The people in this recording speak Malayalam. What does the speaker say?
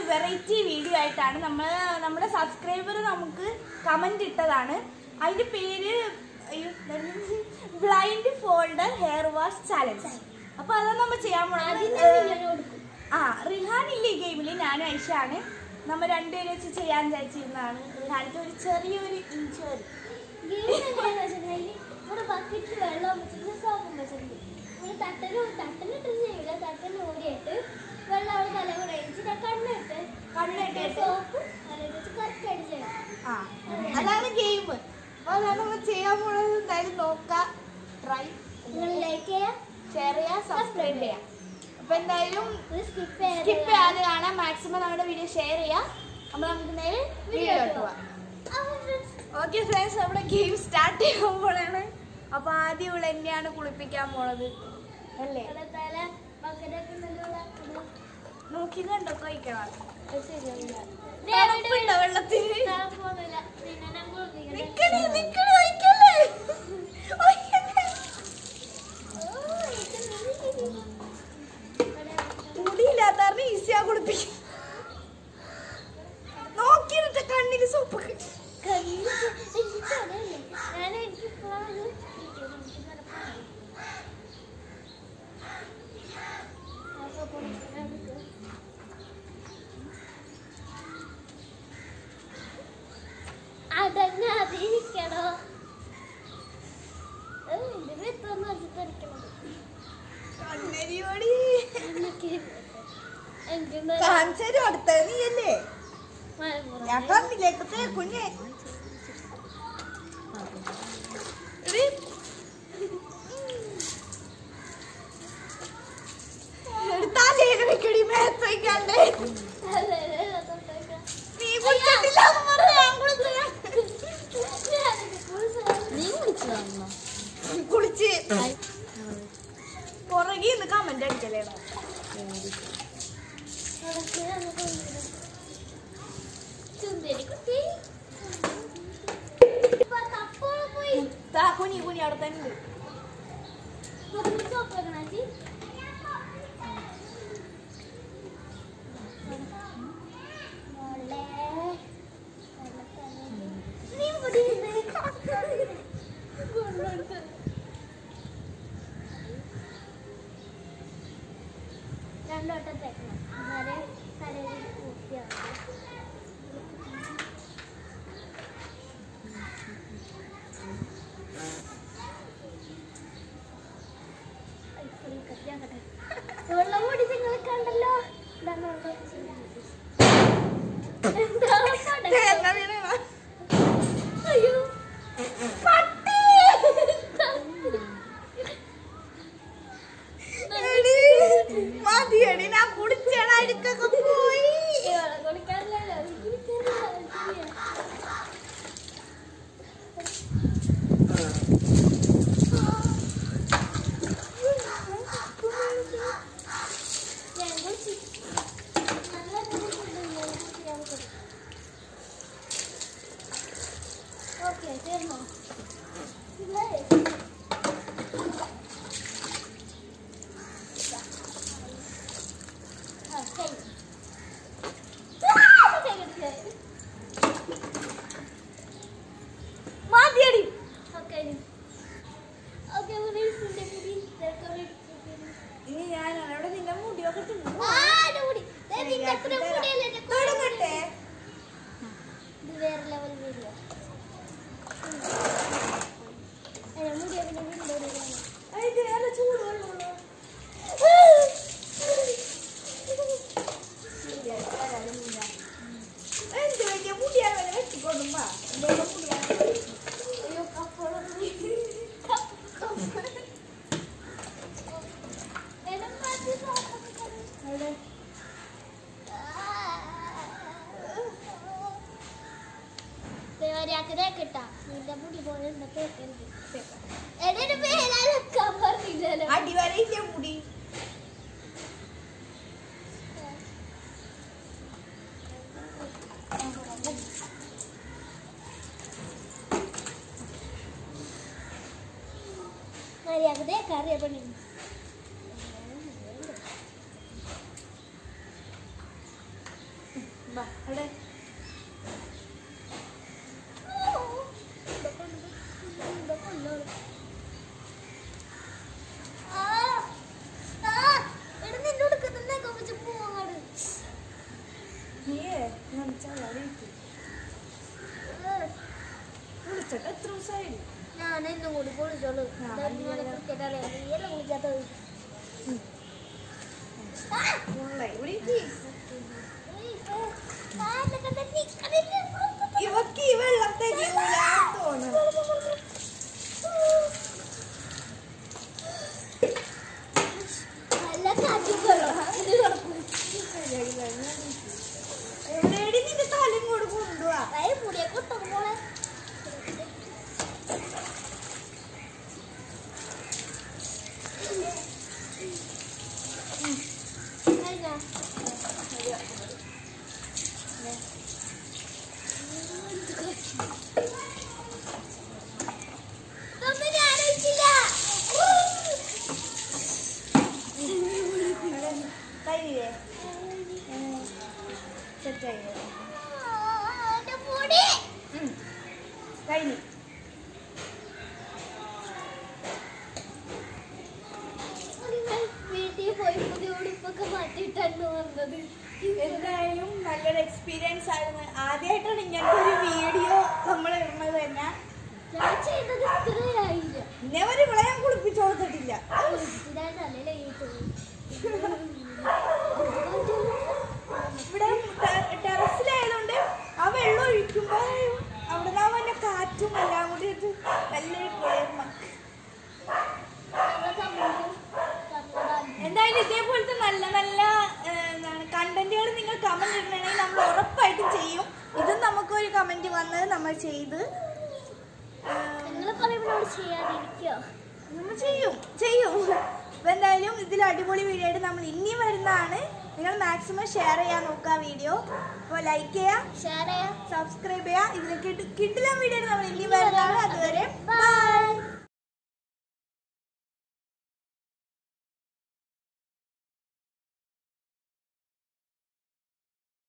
വെറൈറ്റി വീഡിയോ ആയിട്ടാണ് നമ്മൾ നമ്മുടെ സബ്സ്ക്രൈബർ നമുക്ക് കമന്റ് ഇട്ടതാണ് അതിന്റെ പേര് blind folder hair wash challenge അപ്പൊ അതാണ് നമ്മൾ ചെയ്യാൻ പോണത് ആ റിഹാൻ ഇല്ലേ ഗെയിമിൽ ഞാനും ഐഷയാണ് നമ്മ രണ്ടുപേരും വെച്ച് ചെയ്യാൻ വിചാരിച്ചിരുന്നതാണ് റിഹാനിക്ക് ഒരു ചെറിയൊരു ഇഞ്ചുറി ഇവിടെ ബക്കറ്റിൽ വെള്ളം വെച്ചിട്ട് സോപ്പും വെച്ചിട്ടുണ്ട് ഇവിടെ തട്ടല് തട്ടലിട്ട് ചെയ്യില്ല തട്ടൽ ഓടിയിട്ട് വെള്ളം അവിടെ തല കൂടെ ഒഴിച്ചിട്ട് കണ്ണിട്ട് കണ്ണിട്ട് സോപ്പ് തലയിൽ വെച്ച് കറക്റ്റ് അടിച്ചത് ആ അതാണ് ഗെയിം അപ്പൊ അതാണ് നമ്മൾ ചെയ്യാൻ പോണത് എന്തായാലും നോക്കാം ട്രൈ നിങ്ങൾ ലൈക്ക് ചെയ്യാം ഷെയർ ചെയ്യാം സബ്സ്ക്രൈബ് ചെയ്യാം അപ്പൊ എന്തായാലും സ്കിപ്പ് ചെയ്യാം സ്കിപ്പ് ചെയ്യാതെ കാണാം മാക്സിമം നമ്മുടെ വീഡിയോ ഷെയർ ചെയ്യാം അപ്പൊ നമുക്ക് നേരെ വീഡിയോട്ട് പോവാം ഓക്കെ ഫ്രണ്ട്സ് നമ്മുടെ ഗെയിം സ്റ്റാർട്ട് ചെയ്യുമ്പോഴാണ് അപ്പൊ ആദ്യം ഇവിടെ എന്നെയാണ് കുളിപ്പിക്കാൻ പോണത് അല്ലേ തല ബക്കറ്റൊക്കെ ഉണ്ടല്ലോ നോക്കി കണ്ടോ കഴിക്കണം ശരിയാവില്ല തണുപ്പുണ്ടോ വെള്ളത്തിന് പോകുന്നില്ല പിന്നെ ഞങ്ങൾ നിക്കണേ നിക്കണേ ഒഴിക്കല്ലേ ഒഴിക്കല്ലേ. മുടിയില്ലാത്ത കാരണം ഈസിയാ കുളിപ്പിക്കും നോക്കിയിട്ട് കണ്ണിന് സോപ്പ് ഞാൻ എനിക്ക് അടങ്ങാതിരിക്കണോ എന്റെ വിത്തൊന്നും വെച്ചിട്ടിരിക്കണത് കണ്ണരിയോടി എനിക്ക് കാഞ്ചരും അടുത്ത നീയല്ലേ ഞാൻ എനിക്ക് കണ്ണിലേക്കത്തെ കുഞ്ഞെ എടി. എടി, തലയിൽ വെക്കടി മേത്ത് വെക്കാണ്ടേ നീ കുളിച്ചിട്ടില്ല എന്ന് പറഞ്ഞ് ഞാൻ കുളിച്ചതാ. കുളിച്ച് പുറകെ നിന്ന് കമന്റ് അടിക്കലേ ചുന്ദരി കുട്ടി തപ്പോളം പോയി താ കുനി കുനി അവിടെ തന്നെ ഉണ്ട് സോപ്പ് വെക്കണാച്ചി മോളെ നീ ഇവിടെ ഇരുന്ന് കൊണ്ടുകൊടുത്ത് രണ്ടോട്ടം തേക്കണം എന്നാലേ തലയിൽ പൂർത്തിയാവും വെള്ളം കൂടി നിങ്ങൾ കണ്ടല്ലോ ഇതാണ് വെള്ളം ഒഴിച്ചത്. എന്താ പടക്കം? തേങ്ങ വീണ അയ്യോ പട്ടി എടി, മതിയെടി ഞാൻ കുടിച്ചേണ അടുക്കൊക്കെ പോയി ഈ വെള്ളം കുടിക്കാറില്ലല്ലോ ഇത് കുടിക്കാറില്ല ശരിയാ. ഞാൻ കുടിച്ചു. നല്ല രസമുണ്ട് ഞാൻ കുടിക്കാൻ കൊടുത്തു. ഓക്കേ തീർന്നോ ഇല്ലേ? ആ, കഴിഞ്ഞു. ആ, കഴിഞ്ഞു. മതിയടി ഓക്കേ ഓക്കേ മുനീസിന്റെ മുടി ഡെക്കറേറ്റ് ചെയ്തു ഇനി ഞാൻ അവിടെ നിന്റെ മുടിയൊക്കെ തിന്നു ആ എന്റെ മുടി ദേ നിന്റെ അത്ര മുടിയല്ലേ എന്റെ കുറെ തുടങ്ങട്ടെ ഇത് വേറെ ലെവൽ വീഡിയോ അയ്യോ മുടിയെ പിന്നെ വീണ്ടും ഇത് നല്ല ചൂടുവെള്ളമുള്ളൂ എന്ത് വലിയ മുടിയാണ് വരെ വെട്ടിക്കൊണ്ടുമ്പാ എന്റെ മുടിയാണ് അയ്യോ കപ്പോളം എന്നെ മാറ്റി അവിടെ കിട്ടാ നിന്റെ മുടി പോലെ ഇന്നത്തെ എന്റെ പേരാലൊക്കാൻ പറഞ്ഞില്ലല്ലോ അടിവരയില്ല മുടി മര്യാദ കറിയ പണി കുളിച്ചിട്ട് എത്ര ദിവസമായി ഞാൻ എന്നും കൂടി കുളിച്ചോളൂ ആ, ക്രിക്കറ്റ് അറിയാം നീയല്ലേ കുളിക്കാത്തത് ഫുള്ളായി ഇവിടെ ഇരിക്ക്. ആ, എന്നൊക്കെ തന്നെ നിക്കണില്ല. ഇവക്ക് ഈ വെള്ളം തരിയൂലാന്ന് തോന്നുന്നു നല്ല കാറ്റും വെള്ളം. ഇത് കിടക്കും. എവിടെയാടി നിന്റെ തലയും കൂടെ കൊണ്ടുപോവാ അതായത് മുടിയൊക്കെ കുത്തും മോളെ. കഴിഞ്ഞോ? ഇതൊന്നും ഞാൻ ഒഴിച്ചില്ല. കഴിഞ്ഞില്ലേ സെറ്റായില്ലേ ആ, എന്റെ മുടി. കഴിഞ്ഞു നിങ്ങൾ വീട്ടിൽ പോയി പുതിയ ഉടുപ്പൊക്കെ മാറ്റിയിട്ടാണ് വന്നത് എന്തായാലും നല്ലൊരു എക്സ്പീരിയൻസ് ആയിരുന്നു ആദ്യമായിട്ടാണ് ഇങ്ങനത്തെ ഒരു വീഡിയോ നമ്മൾ ഇടുന്നത് തന്നെ ഞാൻ ചെയ്തത് ഇത്രയായില്ല ഇന്നേ വരെ ഇവിടെ ഞാൻ കുളിപ്പിച്ചു കൊടുത്തിട്ടില്ല ഞാൻ തലയിലെ ഇവിടെ ടെറസിലായതുകൊണ്ട് ആ വെള്ളം ഒഴിക്കുമ്പോൾ അവിടെ നിന്ന് വല്ല കാറ്റും എല്ലാം കൂടി ഇട്ട് നല്ലൊരു ക്ലിയർമ എന്തായാലും ഇതേപോലത്തെ നല്ല നല്ല ഏഹ്, എന്താണ് കണ്ടന്റുകൾ നിങ്ങൾ കമന്റ് ഇടണമെങ്കിൽ നമ്മൾ ഉറപ്പായിട്ടും ചെയ്യും ഇതും നമുക്കൊരു കമന്റ് വന്നത് നമ്മൾ ചെയ്ത് ഏഹ്, നിങ്ങൾ പറയുമ്പോൾ ചെയ്യാതിരിക്കോ നമ്മൾ ചെയ്യും ചെയ്യും അപ്പൊ എന്തായാലും ഇതിൽ അടിപൊളി വീഡിയോ ആയിട്ട് നമ്മൾ ഇനിയും വരുന്നതാണ് നിങ്ങൾ മാക്സിമം ഷെയർ ചെയ്യാൻ നോക്കുക വീഡിയോ അപ്പോൾ ലൈക്ക് ചെയ്യുക ഷെയർ ചെയ്യാം സബ്സ്ക്രൈബ് ചെയ്യുക ഇതിൽ കിട്ടില്ല വീഡിയോ നമ്മൾ ഇനിയും വരുന്നതാണ്